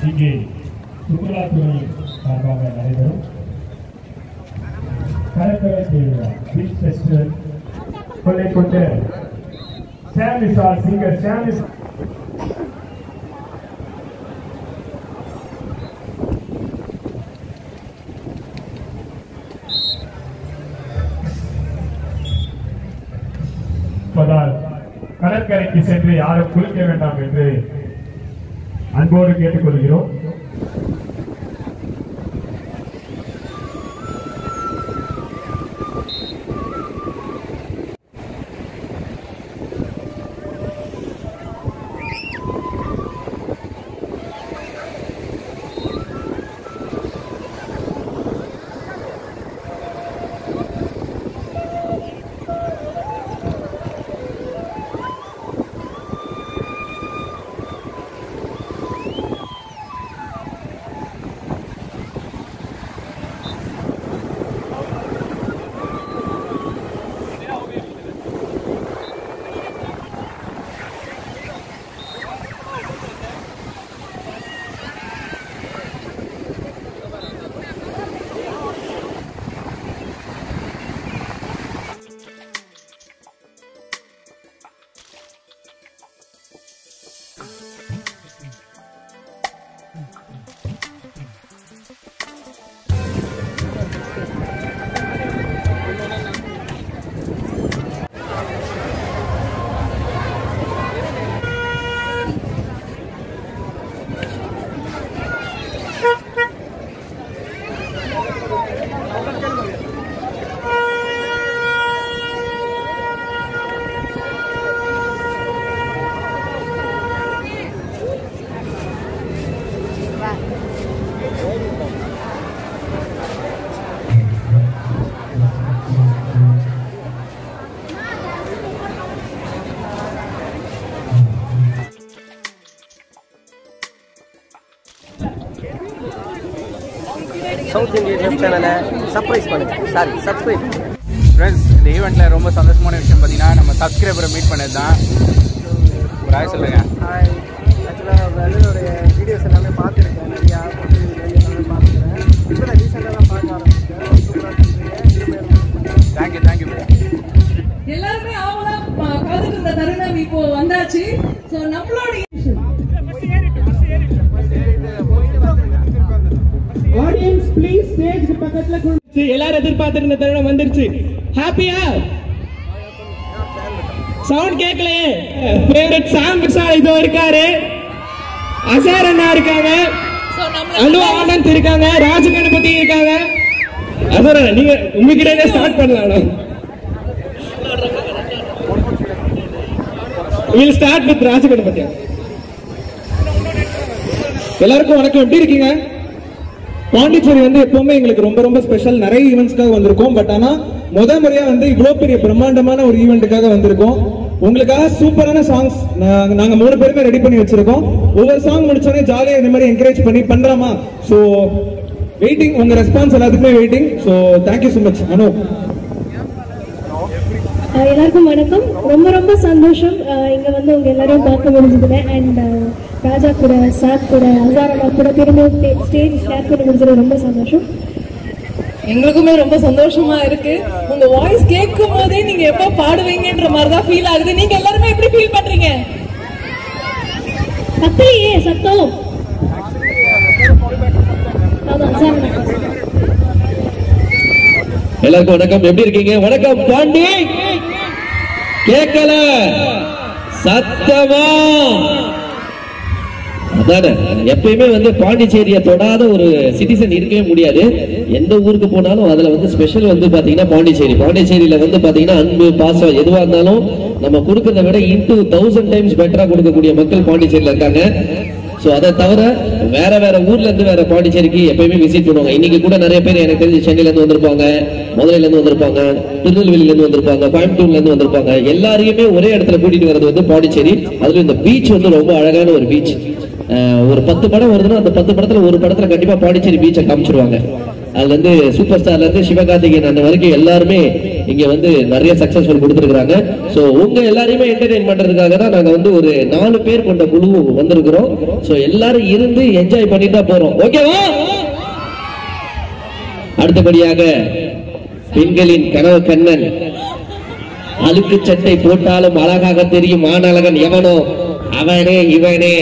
இங்கே சுற்றுலாத்துறை சார்பாக நடைபெறும் கடற்கரை திருவிழா பீச் ஃபெஸ்டிவல் கொள்ளை கொண்டு சாம் விஷால் சிங்கர் சாம் விஷால் இருப்பதால் கடற்கரைக்கு சென்று யாரும் குளிக்க வேண்டாம் என்று அன்போடு கேட்டுக்கொள்கிறோம் சவுத் இந்தியன் நியூஸ் சேனலை சர்ப்ரைஸ் பண்ணுங்க சாரி சப்ஸ்கிரைப் ஃப்ரெண்ட்ஸ் இந்த ஈவெண்ட்டில் ரொம்ப சந்தோஷமான விஷயம் பார்த்தீங்கன்னா நம்ம சப்ஸ்கிரைபரை மீட் பண்ணது தான் ஒரு ஆய் சொல்லுங்க ஹாய் ஆக்சுவலாக வெள்ளனுடைய வீடியோஸ் எல்லாமே பார்த்துருக்கேன் நிறையா வீடியோ எல்லாமே பார்த்துருக்கேன் இப்போ நான் ரீசெண்டாக தான் பார்க்க ஆரம்பிச்சிட்டேன் சூப்பராக பண்ணுறீங்க தேங்க்யூ தேங்க்யூ எல்லாருமே ஆவலா ப- காத்துட்டு இருந்த தருணம் இப்போ வந்தாச்சு சோ நம்மளுடைய ஆடியன்ஸ் ப்ளீஸ் ஸ்டேஜ் பக்கத்துல கொண்டு எல்லாரும் எதிர்பார்த்திருந்த தருணம் வந்துருச்சு ஹாப்பியா சவுண்ட் கேட்கலையே ஃபேவரட் சாம் விஷால் இதோ இருக்காரு அசார் அண்ணா இருக்காங்க சோ நம்ம அனு ஆனந்த் இருக்காங்க ராஜ கணபதி இருக்காங்க அசார் அண்ணா நீங்க உங்ககிட்ட ஸ்டார்ட் பண்ணலாம் வில் ஸ்டார்ட் வித் ராஜ கணபதி எல்லாருக்கும் வணக்கம் எப்படி இருக்கீங்க பாண்டிச்சேரி வந்து எப்பவுமே எங்களுக்கு ரொம்ப ரொம்ப ஸ்பெஷல் நிறைய ஈவெண்ட்ஸ்க்காக வந்திருக்கோம் பட் ஆனா முத முறையா வந்து இவ்வளவு பெரிய பிரம்மாண்டமான ஒரு ஈவெண்ட்டுக்காக வந்திருக்கோம் உங்களுக்காக சூப்பரான சாங்ஸ் நாங்க மூணு பேருமே ரெடி பண்ணி வச்சிருக்கோம் ஒவ்வொரு சாங் முடிச்சோடனே ஜாலியா இந்த மாதிரி என்கரேஜ் பண்ணி பண்றாமா சோ வெயிட்டிங் உங்க ரெஸ்பான்ஸ் எல்லாத்துக்குமே waiting so thank you so much Anu ah எல்லாருக்கும் வணக்கம் ரொம்ப ரொம்ப சந்தோஷம் அஹ் இங்க வந்து உங்க எல்லாரையும் பார்க்க முடிஞ்சதுல அண்ட் ராஜா கூட சாத் கூட அசாரமா கூட திரும்ப ஸ்டேஜ் ஷேர் பண்ணி முடிஞ்சது ரொம்ப சந்தோஷம் எங்களுக்குமே ரொம்ப சந்தோஷமா இருக்கு உங்க வாய்ஸ் கேட்கும் போதே நீங்க எப்ப பாடுவீங்கன்ற மாதிரி தான் ஃபீல் ஆகுது நீங்க எல்லாருமே எப்படி ஃபீல் பண்றீங்க கத்திரியே சத்தம் ஆமா அசாரமா எல்லாருக்கும் வணக்கம் எப்படி இருக்கீங்க வணக்கம் பாண்டி கேட்கல சத்தமா அதானே எப்பயுமே வந்து பாண்டிச்சேரியை தொடாத ஒரு சிட்டிசன் இருக்கவே முடியாது எந்த ஊருக்கு போனாலும் அதுல வந்து ஸ்பெஷல் வந்து பாத்தீங்கன்னா பாண்டிச்சேரி பாண்டிச்சேரியில வந்து பாத்தீங்கன்னா அன்பு பாசம் எதுவா இருந்தாலும் நம்ம கொடுக்கறத விட இன்டூ தௌசண்ட் டைம்ஸ் பெட்டரா கொடுக்கக்கூடிய மக்கள் பாண்டிச்சேரியில இருக்காங்க சோ அதை தவிர வேற வேற ஊர்ல இருந்து வேற பாண்டிச்சேரிக்கு எப்பயுமே விசிட் பண்ணுவாங்க இன்னைக்கு கூட நிறைய பேர் எனக்கு தெரிஞ்சு சென்னையில இருந்து வந்திருப்பாங்க மதுரையில இருந்து வந்திருப்பாங்க திருநெல்வேலியில இருந்து வந்திருப்பாங்க கோயம்புத்தூர்ல இருந்து வந்திருப்பாங்க எல்லாரையுமே ஒரே இடத்துல கூட்டிட்டு வர்றது வந்து பாண்டிச்சேரி அதுல இந்த பீச் வந்து ரொம்ப அழகான ஒரு பீச் ஒரு பத்து படம் வருதுன்னா அந்த பத்து படத்துல ஒரு படத்துல கண்டிப்பா பாண்டிச்சேரி பீச்சை காமிச்சிருவாங்க அதுல இருந்து சூப்பர் ஸ்டார்ல இருந்து சிவகார்த்திகேயன் அந்த வரைக்கும் எல்லாருமே இங்க வந்து நிறைய சக்சஸ்ஃபுல் கொடுத்துருக்காங்க சோ உங்க எல்லாரையுமே என்டர்டெயின் பண்றதுக்காக தான் நாங்க வந்து ஒரு நாலு பேர் கொண்ட குழு வந்திருக்கிறோம் சோ எல்லாரும் இருந்து என்ஜாய் பண்ணிட்டு தான் போறோம் ஓகேவா அடுத்தபடியாக பெண்களின் கனவு கண்ணன் அழுக்கு சட்டை போட்டாலும் அழகாக தெரியும் ஆணழகன் எவனோ அவனே இவனே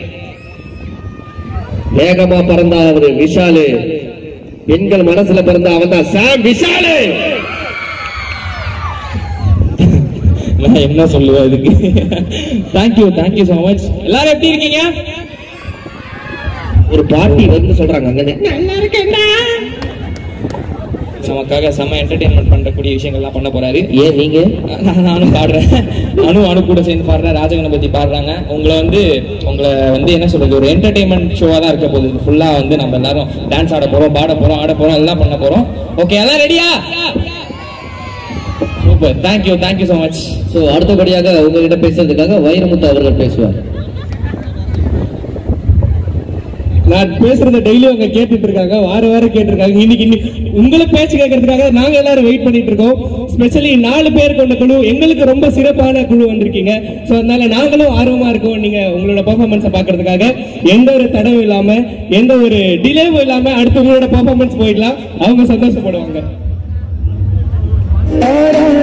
வேகமா பிறந்தா அவரு விஷாலு பெண்கள் மனசுல பிறந்த அவன் தான் சாம் விஷாலு நான் என்ன சொல்லுவேன் இதுக்கு தேங்க்யூ தேங்க்யூ ஸோ மச் எல்லாரும் எப்படி இருக்கீங்க ஒரு பாட்டி வந்து சொல்றாங்க அங்க நமக்காக செம்ம என்டர்டைன்மெண்ட் பண்ணக்கூடிய விஷயங்கள்லாம் பண்ண போறாரு ஏன் நீங்க நான் நானும் பாடுறேன் அனு அனு கூட சேர்ந்து பாடுறேன் ராஜகணபதி பாடுறாங்க உங்களை வந்து உங்களை வந்து என்ன சொல்றது ஒரு என்டர்டைன்மெண்ட் ஷோவா தான் இருக்க போகுது ஃபுல்லா வந்து நம்ம எல்லாரும் டான்ஸ் ஆட போறோம் பாட போறோம் ஆட போறோம் எல்லாம் பண்ண போறோம் ஓகே எல்லாம் ரெடியா super thank you thank you so much so அடுத்தபடியாக உங்ககிட்ட பேசுறதுக்காக வைரமுத்து அவர்கள் பேசுவார் நான் பேசுறத டெய்லி அவங்க கேட்டுட்டு இருக்காங்க வார வாரம் கேட்டிருக்காங்க இன்னைக்கு இன்னைக்கு உங்களை பேச்சு கேட்கறதுக்காக நாங்க எல்லாரும் வெயிட் பண்ணிட்டு இருக்கோம் ஸ்பெஷலி நாலு பேர் கொண்ட குழு எங்களுக்கு ரொம்ப சிறப்பான குழு வந்திருக்கீங்க சோ அதனால நாங்களும் ஆர்வமா இருக்கோம் நீங்க உங்களோட பெர்ஃபார்மன்ஸை பாக்குறதுக்காக எந்த ஒரு தடவும் இல்லாம எந்த ஒரு டிலேவும் இல்லாம அடுத்து உங்களோட பெர்ஃபார்மன்ஸ் போயிடலாம் அவங்க சந்தோஷப்படுவாங்க